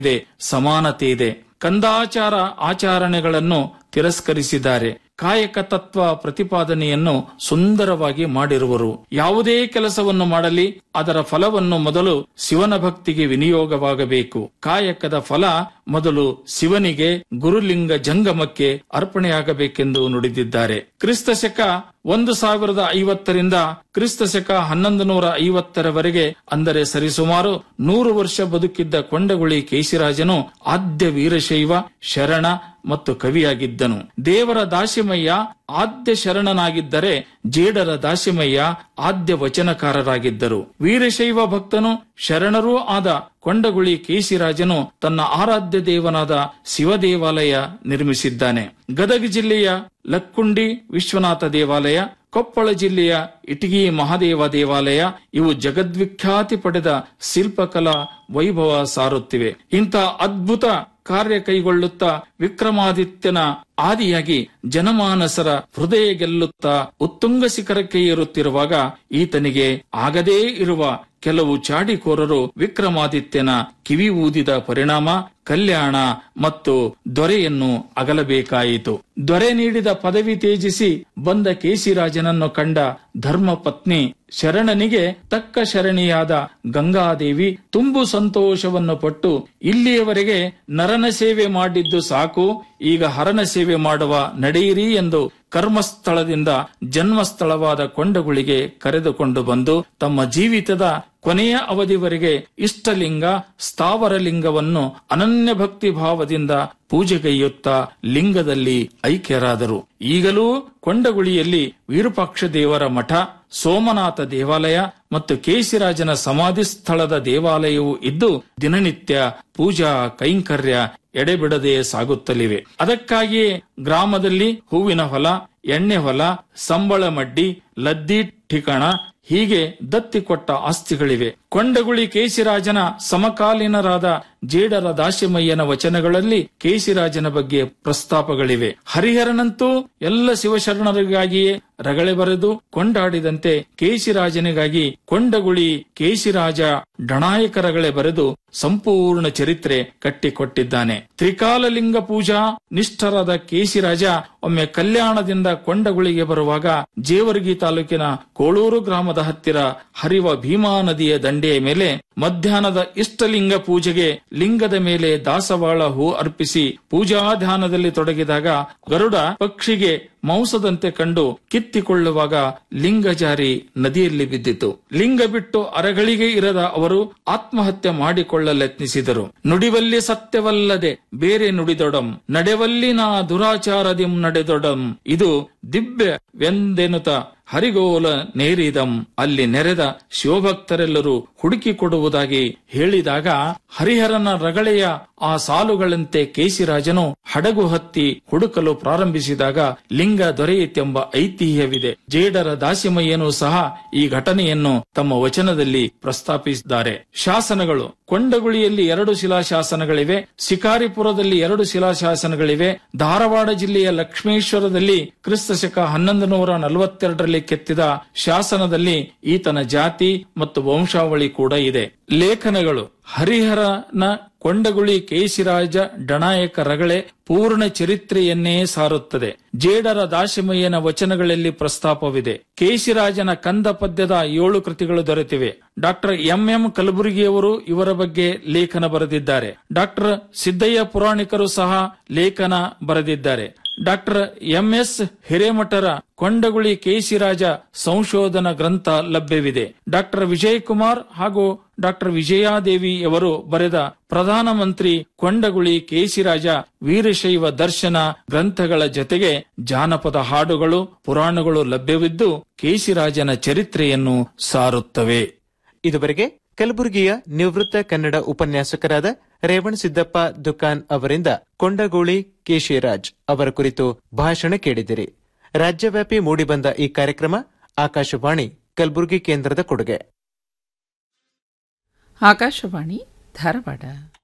ಇದೆ ಸಮಾನತೆ ಇದೆ ಕಂದಾಚಾರ ಆಚರಣೆಗಳನ್ನು ತಿರಸ್ಕರಿಸಿದ್ದಾರೆ ಕಾಯಕ ತತ್ವ ಪ್ರತಿಪಾದನೆಯನ್ನು ಸುಂದರವಾಗಿ ಮಾಡಿರುವರು ಯಾವುದೇ ಕೆಲಸವನ್ನು ಮಾಡಲಿ ಅದರ ಫಲವನ್ನು ಮೊದಲು ಶಿವನ ಭಕ್ತಿಗೆ ವಿನಿಯೋಗವಾಗಬೇಕು ಕಾಯಕದ ಫಲ ಮೊದಲು ಶಿವನಿಗೆ ಗುರುಲಿಂಗ ಜಂಗಮಕ್ಕೆ ಅರ್ಪಣೆಯಾಗಬೇಕೆಂದು ನುಡಿದಿದ್ದಾರೆ ಕ್ರಿಸ್ತ ಶಕ ಒಂದು ಸಾವಿರದ ಐವತ್ತರಿಂದ ಕ್ರಿಸ್ತ ಶಕ ಹನ್ನೊಂದು ನೂರ ಐವತ್ತರವರೆಗೆ ಅಂದರೆ ಸರಿಸುಮಾರು ನೂರು ವರ್ಷ ಬದುಕಿದ್ದ ಕೊಂಡಗುಳಿ ಕೇಶಿರಾಜನು ಆದ್ಯ ವೀರಶೈವ ಶರಣ ಮತ್ತು ಕವಿಯಾಗಿದ್ದನು ದೇವರ ದಾಸಿಮಯ್ಯ ಆದ್ಯ ಶರಣನಾಗಿದ್ದರೆ ಜೇಡರ ದಾಸಿಮಯ್ಯ ಆದ್ಯ ವಚನಕಾರರಾಗಿದ್ದರು ವೀರಶೈವ ಭಕ್ತನು ಶರಣರೂ ಆದ ಕೊಂಡಗುಳಿ ಕೇಶಿರಾಜನು ತನ್ನ ಆರಾಧ್ಯ ದೇವನಾದ ಶಿವ ದೇವಾಲಯ ನಿರ್ಮಿಸಿದ್ದಾನೆ ಗದಗ ಜಿಲ್ಲೆಯ ಲಕ್ಕುಂಡಿ ವಿಶ್ವನಾಥ ದೇವಾಲಯ ಕೊಪ್ಪಳ ಜಿಲ್ಲೆಯ ಇಟಗಿ ಮಹಾದೇವ ದೇವಾಲಯ ಇವು ಜಗದ್ವಿಖ್ಯಾತಿ ಪಡೆದ ಶಿಲ್ಪಕಲಾ ವೈಭವ ಸಾರುತ್ತಿವೆ ಇಂಥ ಅದ್ಭುತ ಕಾರ್ಯ ಕೈಗೊಳ್ಳುತ್ತಾ ವಿಕ್ರಮಾದಿತ್ಯನ ಆದಿಯಾಗಿ ಜನಮಾನಸರ ಹೃದಯ ಗೆಲ್ಲುತ್ತಾ ಉತ್ತುಂಗ ಶಿಖರಕ್ಕೆ ಏರುತ್ತಿರುವಾಗ ಈತನಿಗೆ ಆಗದೇ ಇರುವ ಕೆಲವು ಚಾಡಿಕೋರರು ವಿಕ್ರಮಾದಿತ್ಯನ ಕಿವಿ ಊದಿದ ಪರಿಣಾಮ ಕಲ್ಯಾಣ ಮತ್ತು ದೊರೆಯನ್ನು ಅಗಲಬೇಕಾಯಿತು ದೊರೆ ನೀಡಿದ ಪದವಿ ತ್ಯಜಿಸಿ ಬಂದ ಕೇಸಿರಾಜನನ್ನು ಕಂಡ ಧರ್ಮಪತ್ನಿ ಶರಣನಿಗೆ ತಕ್ಕ ಶರಣಿಯಾದ ಗಂಗಾದೇವಿ ತುಂಬು ಸಂತೋಷವನ್ನು ಪಟ್ಟು ಇಲ್ಲಿಯವರೆಗೆ ನರನ ಸೇವೆ ಮಾಡಿದ್ದು ಸಾಕು ಈಗ ಹರನ ಸೇವೆ ಮಾಡುವ ನಡೆಯಿರಿ ಎಂದು ಕರ್ಮಸ್ಥಳದಿಂದ ಜನ್ಮಸ್ಥಳವಾದ ಕೊಂಡಗುಳಿಗೆ ಕರೆದುಕೊಂಡು ಬಂದು ತಮ್ಮ ಜೀವಿತದ ಕೊನೆಯ ಅವಧಿವರೆಗೆ ಇಷ್ಟಲಿಂಗ ಸ್ಥಾವರ ಲಿಂಗವನ್ನು ಅನನ್ಯ ಭಕ್ತಿ ಭಾವದಿಂದ ಪೂಜೆಗೈಯುತ್ತಾ ಲಿಂಗದಲ್ಲಿ ಐಕ್ಯರಾದರು ಈಗಲೂ ಕೊಂಡಗುಳಿಯಲ್ಲಿ ವಿರೂಪಾಕ್ಷ ದೇವರ ಮಠ ಸೋಮನಾಥ ದೇವಾಲಯ ಮತ್ತು ಕೇಶಿರಾಜನ ಸಮಾಧಿ ಸ್ಥಳದ ದೇವಾಲಯವೂ ಇದ್ದು ದಿನನಿತ್ಯ ಪೂಜಾ ಕೈಂಕರ್ಯ ಎಡೆಬಿಡದೆ ಸಾಗುತ್ತಲಿವೆ ಅದಕ್ಕಾಗಿಯೇ ಗ್ರಾಮದಲ್ಲಿ ಹೂವಿನ ಹೊಲ ಎಣ್ಣೆ ಹೊಲ ಸಂಬಳ ಮಡ್ಡಿ ಲದ್ದಿ ಠಿಕಣ ಹೀಗೆ ದತ್ತಿ ಕೊಟ್ಟ ಆಸ್ತಿಗಳಿವೆ ಕೊಂಡಗುಳಿ ಕೇಶಿರಾಜನ ಸಮಕಾಲೀನರಾದ ಜೇಡರ ದಾಸಿಮಯ್ಯನ ವಚನಗಳಲ್ಲಿ ಕೇಶಿರಾಜನ ಬಗ್ಗೆ ಪ್ರಸ್ತಾಪಗಳಿವೆ ಹರಿಹರನಂತೂ ಎಲ್ಲ ಶಿವಶರಣರಿಗಾಗಿಯೇ ರಗಳೆ ಬರೆದು ಕೊಂಡಾಡಿದಂತೆ ಕೇಶಿರಾಜನಿಗಾಗಿ ಕೊಂಡಗುಳಿ ಕೇಶಿರಾಜ ಡಣಾಯಕರಗಳೆ ಬರೆದು ಸಂಪೂರ್ಣ ಚರಿತ್ರೆ ಕಟ್ಟಿಕೊಟ್ಟಿದ್ದಾನೆ ತ್ರಿಕಾಲಲಿಂಗ ಪೂಜಾ ನಿಷ್ಠರಾದ ಕೇಶಿರಾಜ ಒಮ್ಮೆ ಕಲ್ಯಾಣದಿಂದ ಕೊಂಡಗುಳಿಗೆ ಬರುವಾಗ ಜೇವರ್ಗಿ ತಾಲೂಕಿನ ಕೋಳೂರು ಗ್ರಾಮದ ಹತ್ತಿರ ಹರಿವ ಭೀಮಾ ನದಿಯ ದಂಡೆಯ ಮೇಲೆ ಮಧ್ಯಾಹ್ನದ ಇಷ್ಟಲಿಂಗ ಪೂಜೆಗೆ ಲಿಂಗದ ಮೇಲೆ ದಾಸವಾಳ ಹೂ ಅರ್ಪಿಸಿ ಪೂಜಾ ಧ್ಯಾನದಲ್ಲಿ ತೊಡಗಿದಾಗ ಗರುಡ ಪಕ್ಷಿಗೆ ಮಾಂಸದಂತೆ ಕಂಡು ಕಿತ್ತಿಕೊಳ್ಳುವಾಗ ಲಿಂಗ ಜಾರಿ ನದಿಯಲ್ಲಿ ಬಿದ್ದಿತು ಲಿಂಗ ಬಿಟ್ಟು ಅರಗಳಿಗೆ ಇರದ ಅವರು ಆತ್ಮಹತ್ಯೆ ಮಾಡಿಕೊಳ್ಳಲೆತ್ನಿಸಿದರು ನುಡಿವಲ್ಲಿ ಸತ್ಯವಲ್ಲದೆ ಬೇರೆ ನುಡಿದೊಡಂ ನಡೆವಲ್ಲಿ ನಾ ದುರಾಚಾರದಿಂ ನಡೆದೊಡಂ ಇದು ದಿವ್ಯ ವೆಂದೆನುತ ಹರಿಗೋಲ ನೇರಿದಂ ಅಲ್ಲಿ ನೆರೆದ ಶಿವಭಕ್ತರೆಲ್ಲರೂ ಹುಡುಕಿ ಕೊಡುವುದಾಗಿ ಹೇಳಿದಾಗ ಹರಿಹರನ ರಗಳೆಯ ಆ ಸಾಲುಗಳಂತೆ ಕೇಸಿರಾಜನು ಹಡಗು ಹತ್ತಿ ಹುಡುಕಲು ಪ್ರಾರಂಭಿಸಿದಾಗ ಲಿಂಗ ದೊರೆಯಿತೆಂಬ ಐತಿಹ್ಯವಿದೆ ಜೇಡರ ದಾಸಿಮಯ್ಯನೂ ಸಹ ಈ ಘಟನೆಯನ್ನು ತಮ್ಮ ವಚನದಲ್ಲಿ ಪ್ರಸ್ತಾಪಿಸಿದ್ದಾರೆ ಶಾಸನಗಳು ಕೊಂಡಗುಳಿಯಲ್ಲಿ ಎರಡು ಶಿಲಾಶಾಸನಗಳಿವೆ ಶಿಕಾರಿಪುರದಲ್ಲಿ ಎರಡು ಶಿಲಾಶಾಸನಗಳಿವೆ ಧಾರವಾಡ ಜಿಲ್ಲೆಯ ಲಕ್ಷ್ಮೇಶ್ವರದಲ್ಲಿ ಕ್ರಿಸ್ತ ಶಕ ಹನ್ನೊಂದು ನೂರ ನಲವತ್ತೆರಡರಲ್ಲಿ ಕೆತ್ತಿದ ಶಾಸನದಲ್ಲಿ ಈತನ ಜಾತಿ ಮತ್ತು ವಂಶಾವಳಿ ಕೂಡ ಇದೆ ಲೇಖನಗಳು ಹರಿಹರನ ಕೊಂಡಗುಳಿ ಕೇಶಿರಾಜ ಡಣಾಯಕ ರಗಳೆ ಪೂರ್ಣ ಚರಿತ್ರೆಯನ್ನೇ ಸಾರುತ್ತದೆ ಜೇಡರ ದಾಶಿಮಯ್ಯನ ವಚನಗಳಲ್ಲಿ ಪ್ರಸ್ತಾಪವಿದೆ ಕೇಶಿರಾಜನ ಕಂದ ಪದ್ಯದ ಏಳು ಕೃತಿಗಳು ದೊರೆತಿವೆ ಡಾಕ್ಟರ್ ಎಂ ಎಂ ಕಲಬುರಗಿಯವರು ಇವರ ಬಗ್ಗೆ ಲೇಖನ ಬರೆದಿದ್ದಾರೆ ಡಾಕ್ಟರ್ ಸಿದ್ದಯ್ಯ ಪುರಾಣಿಕರು ಸಹ ಲೇಖನ ಬರೆದಿದ್ದಾರೆ ಡಾಕ್ಟರ್ ಎಂ ಎಸ್ ಹಿರೇಮಠರ ಕೊಂಡಗುಳಿ ಕೇಶಿರಾಜ ಸಂಶೋಧನಾ ಗ್ರಂಥ ಲಭ್ಯವಿದೆ ಡಾಕ್ಟರ್ ವಿಜಯ್ ಕುಮಾರ್ ಹಾಗೂ ಡಾಕ್ಟರ್ ವಿಜಯಾದೇವಿ ಅವರು ಬರೆದ ಪ್ರಧಾನಮಂತ್ರಿ ಕೊಂಡಗುಳಿ ಕೇಶಿರಾಜ ವೀರಶೈವ ದರ್ಶನ ಗ್ರಂಥಗಳ ಜೊತೆಗೆ ಜಾನಪದ ಹಾಡುಗಳು ಪುರಾಣಗಳು ಲಭ್ಯವಿದ್ದು ಕೇಶಿರಾಜನ ಚರಿತ್ರೆಯನ್ನು ಸಾರುತ್ತವೆ ಇದುವರೆಗೆ ಕಲಬುರಗಿಯ ನಿವೃತ್ತ ಕನ್ನಡ ಉಪನ್ಯಾಸಕರಾದ ರೇವಣ್ ಸಿದ್ದಪ್ಪ ದುಕಾನ್ ಅವರಿಂದ ಕೊಂಡಗೋಳಿ ಕೇಶಿರಾಜ್ ಅವರ ಕುರಿತು ಭಾಷಣ ಕೇಳಿದಿರಿ ರಾಜ್ಯವ್ಯಾಪಿ ಮೂಡಿಬಂದ ಈ ಕಾರ್ಯಕ್ರಮ ಆಕಾಶವಾಣಿ ಕಲಬುರಗಿ ಕೇಂದ್ರದ ಕೊಡುಗೆ ಆಕಾಶವಾಣಿ ಧಾರವಾಡ